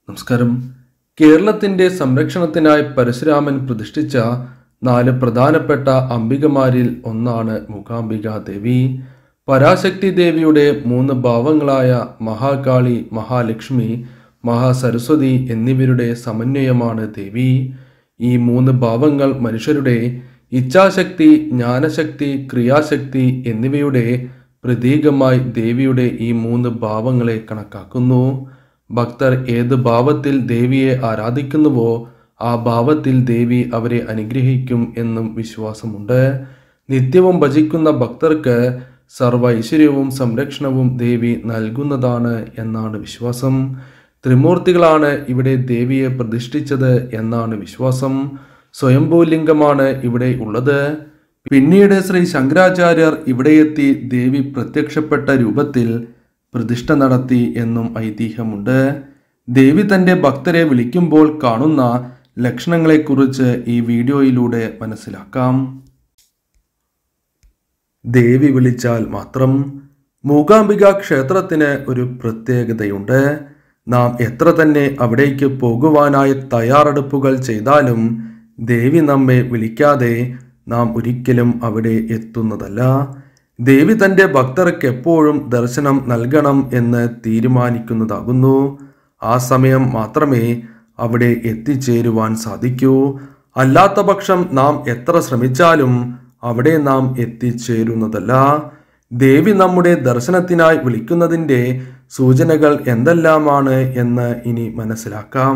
നമസ്കാരം കേരളത്തിന്റെ സംരക്ഷണത്തിനായി പരശുരാമൻ പ്രതിഷ്ഠിച്ച നാല് പ്രധാനപ്പെട്ട അംബികമാരിൽ ഒന്നാണ് മൂകാംബിക ദേവി പരാശക്തി ദേവിയുടെ മൂന്ന് ഭാവങ്ങളായ മഹാകാളി മഹാലക്ഷ്മി മഹാസരസ്വതി എന്നിവരുടെ സമന്വയമാണ് ദേവി ഈ മൂന്ന് ഭാവങ്ങൾ മനുഷ്യരുടെ ഇച്ഛാശക്തി ജ്ഞാനശക്തി ക്രിയാശക്തി എന്നിവയുടെ പ്രതീകമായി ദേവിയുടെ ഈ മൂന്ന് ഭാവങ്ങളെ കണക്കാക്കുന്നു ഭക്തർ ഏത് ഭാവത്തിൽ ദേവിയെ ആരാധിക്കുന്നുവോ ആ ഭാവത്തിൽ ദേവി അവരെ അനുഗ്രഹിക്കും എന്നും വിശ്വാസമുണ്ട് നിത്യവും ഭജിക്കുന്ന ഭക്തർക്ക് സർവ ഐശ്വര്യവും സംരക്ഷണവും ദേവി നൽകുന്നതാണ് എന്നാണ് വിശ്വാസം ത്രിമൂർത്തികളാണ് ഇവിടെ ദേവിയെ പ്രതിഷ്ഠിച്ചത് എന്നാണ് വിശ്വാസം സ്വയംഭൂലിംഗമാണ് ഇവിടെ ഉള്ളത് പിന്നീട് ശ്രീ ശങ്കരാചാര്യർ ഇവിടെയെത്തി ദേവി പ്രത്യക്ഷപ്പെട്ട രൂപത്തിൽ പ്രതിഷ്ഠ നടത്തി എന്നും ഐതിഹ്യമുണ്ട് ദേവി തന്റെ ഭക്തരെ വിളിക്കുമ്പോൾ കാണുന്ന ലക്ഷണങ്ങളെക്കുറിച്ച് ഈ വീഡിയോയിലൂടെ മനസ്സിലാക്കാം ദേവി വിളിച്ചാൽ മാത്രം മൂകാംബിക ക്ഷേത്രത്തിന് ഒരു പ്രത്യേകതയുണ്ട് നാം എത്ര തന്നെ അവിടേക്ക് പോകുവാനായി തയ്യാറെടുപ്പുകൾ ചെയ്താലും ദേവി നമ്മെ വിളിക്കാതെ നാം ഒരിക്കലും അവിടെ എത്തുന്നതല്ല ദേവി തൻ്റെ ഭക്തർക്ക് എപ്പോഴും ദർശനം നൽകണം എന്ന് തീരുമാനിക്കുന്നതാകുന്നു ആ സമയം മാത്രമേ അവിടെ എത്തിച്ചേരുവാൻ സാധിക്കൂ അല്ലാത്ത പക്ഷം നാം എത്ര ശ്രമിച്ചാലും അവിടെ നാം എത്തിച്ചേരുന്നതല്ല ദേവി നമ്മുടെ ദർശനത്തിനായി വിളിക്കുന്നതിൻ്റെ സൂചനകൾ എന്തെല്ലാമാണ് എന്ന് ഇനി മനസ്സിലാക്കാം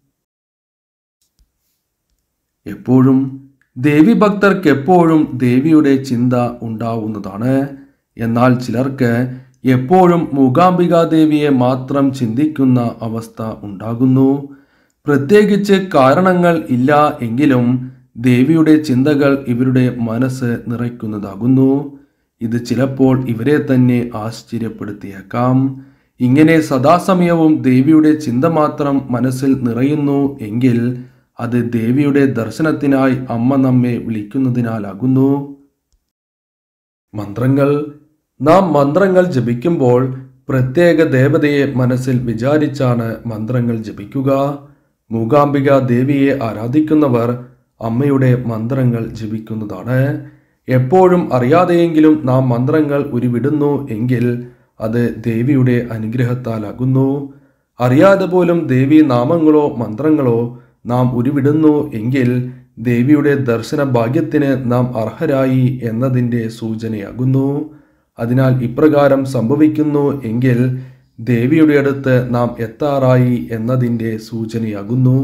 എപ്പോഴും ദേവി ഭക്തർക്ക് എപ്പോഴും ദേവിയുടെ ചിന്ത ഉണ്ടാവുന്നതാണ് എന്നാൽ ചിലർക്ക് എപ്പോഴും മൂകാംബിക ദേവിയെ മാത്രം ചിന്തിക്കുന്ന അവസ്ഥ ഉണ്ടാകുന്നു പ്രത്യേകിച്ച് കാരണങ്ങൾ ഇല്ല എങ്കിലും ദേവിയുടെ ചിന്തകൾ ഇവരുടെ മനസ്സ് നിറയ്ക്കുന്നതാകുന്നു ഇത് ചിലപ്പോൾ ഇവരെ തന്നെ ആശ്ചര്യപ്പെടുത്തിയേക്കാം ഇങ്ങനെ സദാസമയവും ദേവിയുടെ ചിന്ത മാത്രം മനസ്സിൽ നിറയുന്നു എങ്കിൽ അത് ദേവിയുടെ ദർശനത്തിനായി അമ്മ നമ്മെ വിളിക്കുന്നതിനാലാകുന്നു മന്ത്രങ്ങൾ നാം മന്ത്രങ്ങൾ ജപിക്കുമ്പോൾ പ്രത്യേക ദേവതയെ മനസ്സിൽ വിചാരിച്ചാണ് മന്ത്രങ്ങൾ ജപിക്കുക മൂകാംബിക ദേവിയെ ആരാധിക്കുന്നവർ അമ്മയുടെ മന്ത്രങ്ങൾ ജപിക്കുന്നതാണ് എപ്പോഴും അറിയാതെയെങ്കിലും നാം മന്ത്രങ്ങൾ ഉരുവിടുന്നു എങ്കിൽ അത് ദേവിയുടെ അനുഗ്രഹത്താലാകുന്നു അറിയാതെ പോലും ദേവി നാമങ്ങളോ മന്ത്രങ്ങളോ നാം ഉരുവിടുന്നു എങ്കിൽ ദേവിയുടെ ദർശന ഭാഗ്യത്തിന് നാം അർഹരായി എന്നതിൻ്റെ സൂചനയാകുന്നു അതിനാൽ ഇപ്രകാരം സംഭവിക്കുന്നു എങ്കിൽ ദേവിയുടെ അടുത്ത് നാം എത്താറായി എന്നതിൻ്റെ സൂചനയാകുന്നു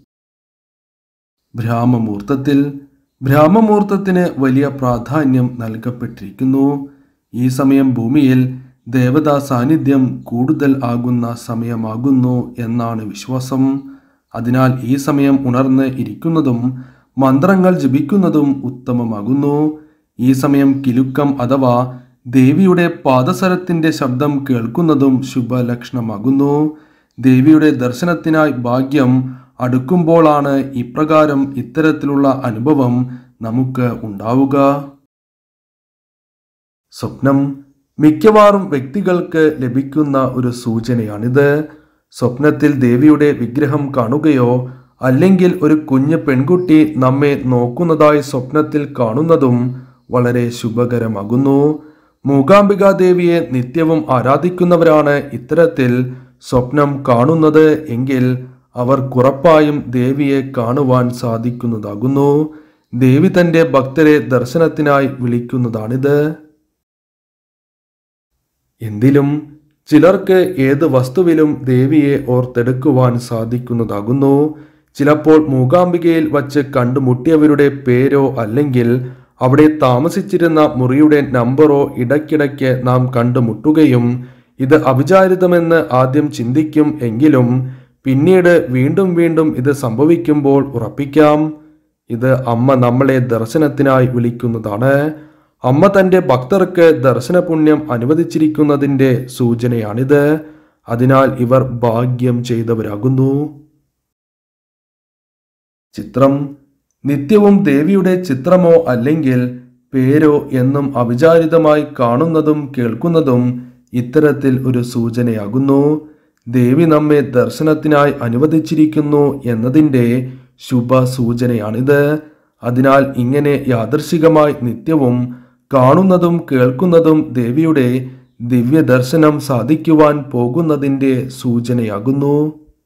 ബ്രാഹ്മമുഹൂർത്തത്തിൽ ബ്രാഹ്മമുഹൂർത്തത്തിന് വലിയ പ്രാധാന്യം നൽകപ്പെട്ടിരിക്കുന്നു ഈ സമയം ഭൂമിയിൽ ദേവതാ സാന്നിധ്യം കൂടുതൽ ആകുന്ന സമയമാകുന്നു എന്നാണ് വിശ്വാസം അതിനാൽ ഈ സമയം ഉണർന്ന് ഇരിക്കുന്നതും മന്ത്രങ്ങൾ ജപിക്കുന്നതും ഉത്തമമാകുന്നു ഈ സമയം കിലുക്കം അഥവാ ദേവിയുടെ പാദസരത്തിന്റെ ശബ്ദം കേൾക്കുന്നതും ശുഭലക്ഷണമാകുന്നു ദേവിയുടെ ദർശനത്തിനായി ഭാഗ്യം അടുക്കുമ്പോഴാണ് ഇപ്രകാരം ഇത്തരത്തിലുള്ള അനുഭവം നമുക്ക് ഉണ്ടാവുക സ്വപ്നം മിക്കവാറും വ്യക്തികൾക്ക് ലഭിക്കുന്ന ഒരു സൂചനയാണിത് സ്വപ്നത്തിൽ ദേവിയുടെ വിഗ്രഹം കാണുകയോ അല്ലെങ്കിൽ ഒരു കുഞ്ഞ് പെൺകുട്ടി നമ്മെ നോക്കുന്നതായി സ്വപ്നത്തിൽ കാണുന്നതും വളരെ ശുഭകരമാകുന്നു മൂകാംബിക ദേവിയെ നിത്യവും ആരാധിക്കുന്നവരാണ് ഇത്തരത്തിൽ സ്വപ്നം കാണുന്നത് എങ്കിൽ അവർ കുറപ്പായും ദേവിയെ കാണുവാൻ സാധിക്കുന്നതാകുന്നു ദേവി തന്റെ ഭക്തരെ ദർശനത്തിനായി വിളിക്കുന്നതാണിത് എന്തിലും ചിലർക്ക് ഏത് വസ്തുവിലും ദേവിയെ ഓർത്തെടുക്കുവാൻ സാധിക്കുന്നതാകുന്നു ചിലപ്പോൾ മൂകാംബികയിൽ വച്ച് കണ്ടുമുട്ടിയവരുടെ പേരോ അല്ലെങ്കിൽ അവിടെ താമസിച്ചിരുന്ന മുറിയുടെ നമ്പറോ ഇടയ്ക്കിടയ്ക്ക് നാം കണ്ടുമുട്ടുകയും ഇത് അവിചാരിതമെന്ന് ആദ്യം ചിന്തിക്കും എങ്കിലും പിന്നീട് വീണ്ടും വീണ്ടും ഇത് സംഭവിക്കുമ്പോൾ ഉറപ്പിക്കാം ഇത് അമ്മ നമ്മളെ ദർശനത്തിനായി വിളിക്കുന്നതാണ് അമ്മ തന്റെ ഭക്തർക്ക് ദർശന പുണ്യം അനുവദിച്ചിരിക്കുന്നതിൻ്റെ സൂചനയാണിത് അതിനാൽ ഇവർ ഭാഗ്യം ചെയ്തവരാകുന്നു ചിത്രം നിത്യവും ദേവിയുടെ ചിത്രമോ അല്ലെങ്കിൽ പേരോ എന്നും അവിചാരിതമായി കാണുന്നതും കേൾക്കുന്നതും ഇത്തരത്തിൽ ഒരു സൂചനയാകുന്നു ദേവി നമ്മെ ദർശനത്തിനായി അനുവദിച്ചിരിക്കുന്നു എന്നതിൻ്റെ ശുഭ സൂചനയാണിത് അതിനാൽ ഇങ്ങനെ യാദൃശികമായി നിത്യവും കാണുന്നതും കേൾക്കുന്നതും ദേവിയുടെ ദിവ്യ ദർശനം സാധിക്കുവാൻ പോകുന്നതിൻ്റെ സൂചനയാകുന്നു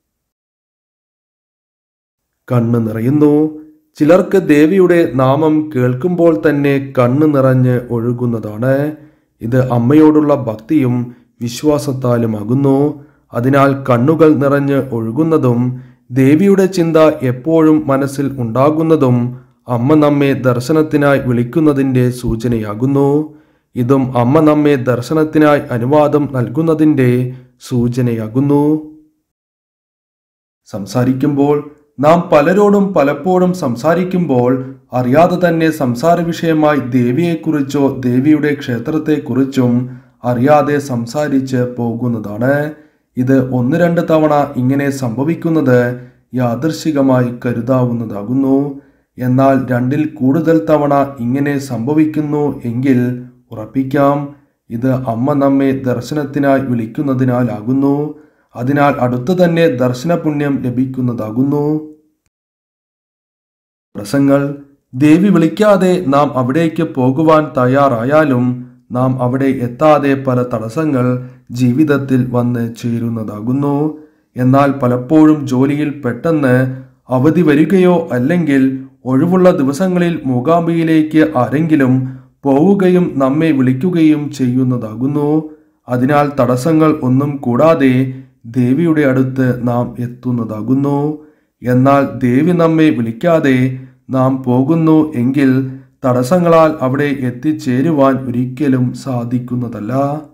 കണ്ണ് നിറയുന്നു ചിലർക്ക് ദേവിയുടെ നാമം കേൾക്കുമ്പോൾ തന്നെ കണ്ണ് നിറഞ്ഞ് ഒഴുകുന്നതാണ് ഇത് അമ്മയോടുള്ള ഭക്തിയും വിശ്വാസത്താലുമാകുന്നു അതിനാൽ കണ്ണുകൾ നിറഞ്ഞ് ഒഴുകുന്നതും ദേവിയുടെ ചിന്ത എപ്പോഴും മനസ്സിൽ ഉണ്ടാകുന്നതും അമ്മ നമ്മെ ദർശനത്തിനായി വിളിക്കുന്നതിൻ്റെ സൂചനയാകുന്നു ഇതും അമ്മ നമ്മെ ദർശനത്തിനായി അനുവാദം നൽകുന്നതിൻ്റെ സൂചനയാകുന്നു സംസാരിക്കുമ്പോൾ നാം പലരോടും പലപ്പോഴും സംസാരിക്കുമ്പോൾ അറിയാതെ തന്നെ സംസാര വിഷയമായി ദേവിയെക്കുറിച്ചോ ദേവിയുടെ ക്ഷേത്രത്തെക്കുറിച്ചും അറിയാതെ സംസാരിച്ച് പോകുന്നതാണ് ഇത് ഒന്ന് രണ്ട് തവണ ഇങ്ങനെ സംഭവിക്കുന്നത് യാദൃശികമായി കരുതാവുന്നതാകുന്നു എന്നാൽ രണ്ടിൽ കൂടുതൽ തവണ ഇങ്ങനെ സംഭവിക്കുന്നു എങ്കിൽ ഉറപ്പിക്കാം ഇത് അമ്മ നമ്മെ ദർശനത്തിനായി വിളിക്കുന്നതിനാലാകുന്നു അതിനാൽ അടുത്തു തന്നെ ദർശന പുണ്യം ലഭിക്കുന്നതാകുന്നു പ്രസംഗങ്ങൾ ദേവി വിളിക്കാതെ നാം അവിടേക്ക് പോകുവാൻ തയ്യാറായാലും നാം അവിടെ എത്താതെ പല തടസ്സങ്ങൾ ജീവിതത്തിൽ വന്ന് ചേരുന്നതാകുന്നു എന്നാൽ പലപ്പോഴും ജോലിയിൽ പെട്ടെന്ന് അവധി വരികയോ അല്ലെങ്കിൽ ഒഴിവുള്ള ദിവസങ്ങളിൽ മൂകാംബിയിലേക്ക് ആരെങ്കിലും പോവുകയും നമ്മെ വിളിക്കുകയും ചെയ്യുന്നതാകുന്നു അതിനാൽ തടസ്സങ്ങൾ ഒന്നും കൂടാതെ ദേവിയുടെ അടുത്ത് നാം എത്തുന്നതാകുന്നു എന്നാൽ ദേവി നമ്മെ വിളിക്കാതെ നാം പോകുന്നു എങ്കിൽ തടസ്സങ്ങളാൽ അവിടെ എത്തിച്ചേരുവാൻ ഒരിക്കലും സാധിക്കുന്നതല്ല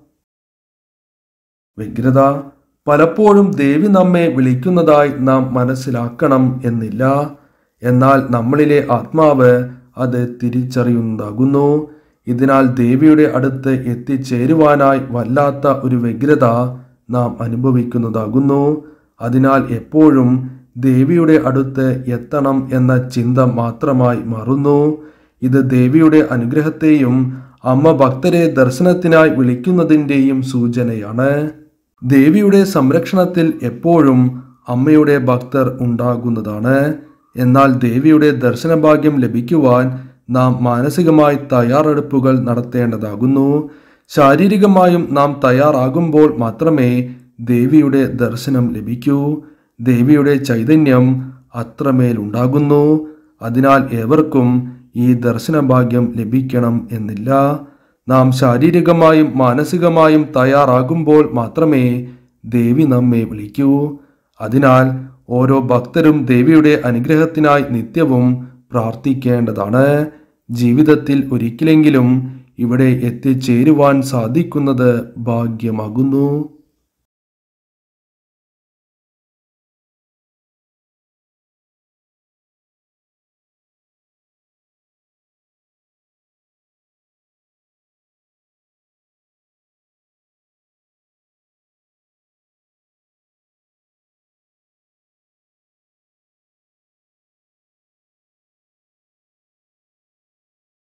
വ്യഗ്രത പലപ്പോഴും ദേവി നമ്മെ വിളിക്കുന്നതായി നാം മനസ്സിലാക്കണം എന്നില്ല എന്നാൽ നമ്മളിലെ ആത്മാവ് അത് തിരിച്ചറിയുന്നതാകുന്നു ഇതിനാൽ ദേവിയുടെ അടുത്ത് എത്തിച്ചേരുവാനായി വല്ലാത്ത ഒരു വ്യഗ്രത നാം അനുഭവിക്കുന്നതാകുന്നു അതിനാൽ എപ്പോഴും ദേവിയുടെ അടുത്ത് എത്തണം എന്ന ചിന്ത മാത്രമായി മാറുന്നു ഇത് ദേവിയുടെ അനുഗ്രഹത്തെയും അമ്മ ഭക്തരെ ദർശനത്തിനായി വിളിക്കുന്നതിൻ്റെയും സൂചനയാണ് ദേവിയുടെ സംരക്ഷണത്തിൽ എപ്പോഴും അമ്മയുടെ ഭക്തർ ഉണ്ടാകുന്നതാണ് എന്നാൽ ദേവിയുടെ ദർശനഭാഗ്യം ലഭിക്കുവാൻ നാം മാനസികമായി തയ്യാറെടുപ്പുകൾ നടത്തേണ്ടതാകുന്നു ശാരീരികമായും നാം തയ്യാറാകുമ്പോൾ മാത്രമേ ദേവിയുടെ ദർശനം ലഭിക്കൂ ദേവിയുടെ ചൈതന്യം അത്രമേലുണ്ടാകുന്നു അതിനാൽ ഏവർക്കും ഈ ദർശനഭാഗ്യം ലഭിക്കണം എന്നില്ല നാം ശാരീരികമായും മാനസികമായും തയ്യാറാകുമ്പോൾ മാത്രമേ ദേവി നമ്മെ വിളിക്കൂ അതിനാൽ ഓരോ ഭക്തരും ദേവിയുടെ അനുഗ്രഹത്തിനായി നിത്യവും പ്രാർത്ഥിക്കേണ്ടതാണ് ജീവിതത്തിൽ ഒരിക്കലെങ്കിലും ഇവിടെ എത്തിച്ചേരുവാൻ സാധിക്കുന്നത് ഭാഗ്യമാകുന്നു